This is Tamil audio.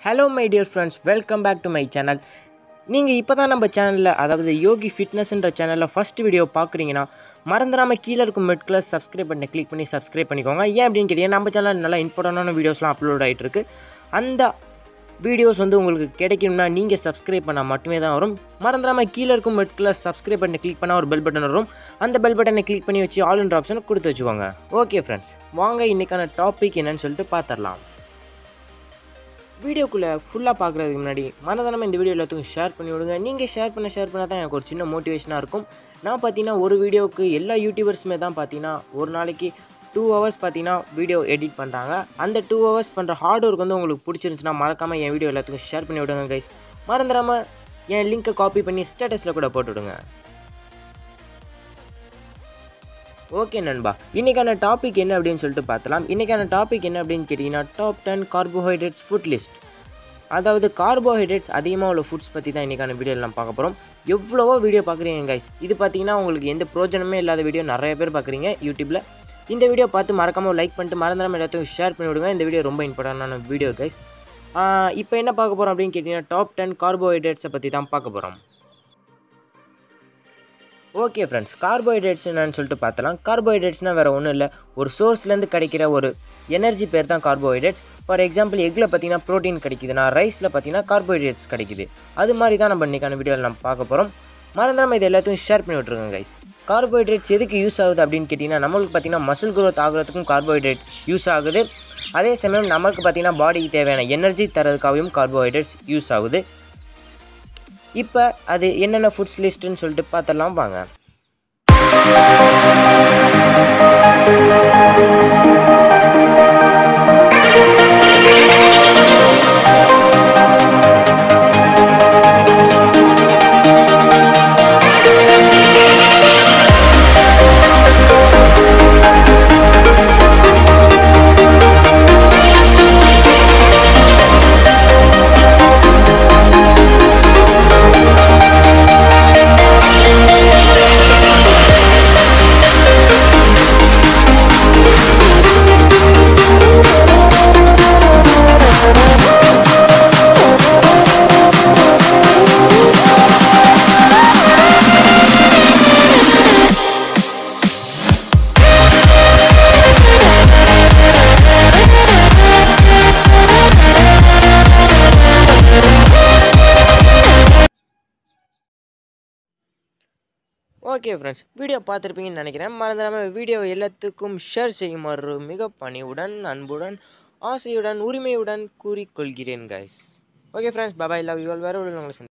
hello my dear friends welcome back to my channel நீங்கள் இப்போ தான் நம்ம சேனலில் அதாவது யோகி ஃபிட்னஸ்ன்ற சேனலில் ஃபஸ்ட் வீடியோ பார்க்குறீங்கன்னா மறந்துடாமல் கீழே இருக்கும் மெட் கிளாஸ் சப்ஸ்கிரைப் பண்ணி கிளிக் பண்ணி சப்ஸ்கிரைப் பண்ணிக்கோங்க ஏன் அப்படின்னு கேட்டீங்கன்னா நம்ம சேனல் நல்லா இம்பார்ட்டண்டான வீடியோஸ்லாம் அப்லோட் ஆகிட்டு இருக்கு அந்த வீடியோஸ் வந்து உங்களுக்கு கிடைக்கணும்னா நீங்கள் சப்ஸ்கிரைப் பண்ணால் மட்டுமே தான் வரும் மறந்துடாமல் கீழே இருக்கும் மெட் கிளாஸ் சப்ஸ்கிரைப் பண்ணி கிளிக் பண்ணால் ஒரு பெல் பட்டன் வரும் அந்த பெல் பட்டனை கிளிக் பண்ணி வச்சு ஆல் இன்ற ஆப்ஷனை கொடுத்து வச்சுக்கோங்க ஓகே ஃப்ரெண்ட்ஸ் வாங்க இன்றைக்கான டாபிக் என்னன்னு சொல்லிட்டு பார்த்துடலாம் வீடியோக்குள்ளே ஃபுல்லாக பார்க்குறதுக்கு முன்னாடி மனதனமாக இந்த வீடியோ எல்லாத்துக்கும் ஷேர் பண்ணி விடுங்க நீங்கள் ஷேர் பண்ண ஷேர் பண்ணால் தான் எனக்கு ஒரு சின்ன மோட்டிவேஷனாக இருக்கும் நான் பார்த்தீங்கன்னா ஒரு வீடியோவுக்கு எல்லா யூடியூபர்ஸுமே தான் பார்த்தீங்கன்னா ஒரு நாளைக்கு டூ ஹவர்ஸ் பார்த்தீங்கன்னா வீடியோ எடிட் பண்ணுறாங்க அந்த டூ ஹவர்ஸ் பண்ணுற ஹார்ட் ஒர்க் வந்து உங்களுக்கு பிடிச்சிருந்துச்சுன்னா மறக்காமல் என் வீடியோ எல்லாத்துக்கும் ஷேர் பண்ணி விடுங்க கைஸ் மறந்துடாமல் என் லிங்க்கை காப்பி பண்ணி ஸ்டேட்டஸில் கூட போட்டு விடுங்க ஓகே நண்பா இன்றைக்கான டாபிக் என்ன அப்படின்னு சொல்லிட்டு பார்த்தலாம் இன்றைக்கான டாபிக் என்ன அப்படின்னு கேட்டிங்கன்னா top ten carbohydrates food list அதாவது கார்போஹைட்ரேட்ஸ் அதிகமாக உள்ள ஃபுட்ஸ் பற்றி தான் இன்றைக்கான வீடியோவில் நம்ம பார்க்க போகிறோம் எவ்வளவோ வீடியோ பார்க்குறீங்க கைஸ் இது பார்த்தீங்கன்னா உங்களுக்கு எந்த பிரோஜனமே இல்லாத வீடியோ நிறைய பேர் பார்க்குறீங்க யூடியூப்பில் இந்த வீடியோ பார்த்து மறக்காமல் லைக் பண்ணிட்டு மறந்துடாமல் எல்லாத்துக்கும் ஷேர் பண்ணி விடுங்க இந்த வீடியோ ரொம்ப இம்பார்ட்டண்டான வீடியோ கைஸ் இப்போ என்ன பார்க்க போகிறோம் அப்படின்னு கேட்டிங்கன்னா டாப் டென் கார்போஹைட்ரேட்ஸை பற்றி தான் பார்க்க போகிறோம் ஓகே ஃப்ரெண்ட்ஸ் கார்போஹைட்ரேட்ஸ் என்னன்னு சொல்லிட்டு பார்த்தலாம் கார்போஹைட்ரேட்ஸ்னால் வேறு ஒன்றும் இல்லை ஒரு சோர்ஸ்லேருந்து கிடைக்கிற ஒரு எனர்ஜி பேர் தான் கார்போஹைட்ரேட்ஸ் ஃபார் எக்ஸாம்பிள் எக்கில் பார்த்தீங்கன்னா ப்ரோட்டீன் கிடைக்குதுன்னா ரைஸில் பார்த்தீங்கன்னா கார்போஹைட்ரேட்ஸ் கிடைக்குது அது மாதிரி தான் நம்ம இன்றைக்கான வீடியோவில் நம்ம பார்க்க போகிறோம் மறந்துடாமல் இது எல்லாத்தையும் ஷேர் பண்ணி விட்ருங்க கைஸ் கார்போஹைட்ரேட்ஸ் எதுக்கு யூஸ் ஆகுது அப்படின்னு கேட்டிங்கன்னா நம்மளுக்கு பார்த்தீங்கன்னா மசில் growth ஆகிறதுக்கும் கார்போஹைட்ரேட் யூஸ் ஆகுது அதே சமயம் நம்மளுக்கு பார்த்தீங்கன்னா பாடிக்கு தேவையான எனர்ஜி தரதுக்காகவும் கார்போஹைட்ரேட்ஸ் யூஸ் ஆகுது இப்போ அது என்னென்ன ஃபுட்ஸ் லிஸ்ட்டுன்னு சொல்லிட்டு பார்த்துடலாம் வாங்க ஓகே ஃப்ரெண்ட்ஸ் வீடியோ பார்த்துருப்பீங்கன்னு நினைக்கிறேன் மறந்துடாமல் வீடியோ எல்லாத்துக்கும் ஷேர் செய்யுமாறு மிக பணிவுடன் அன்புடன் ஆசையுடன் உரிமையுடன் கூறிக்கொள்கிறேன் guys okay friends bye bye love you all வேறு உங்களை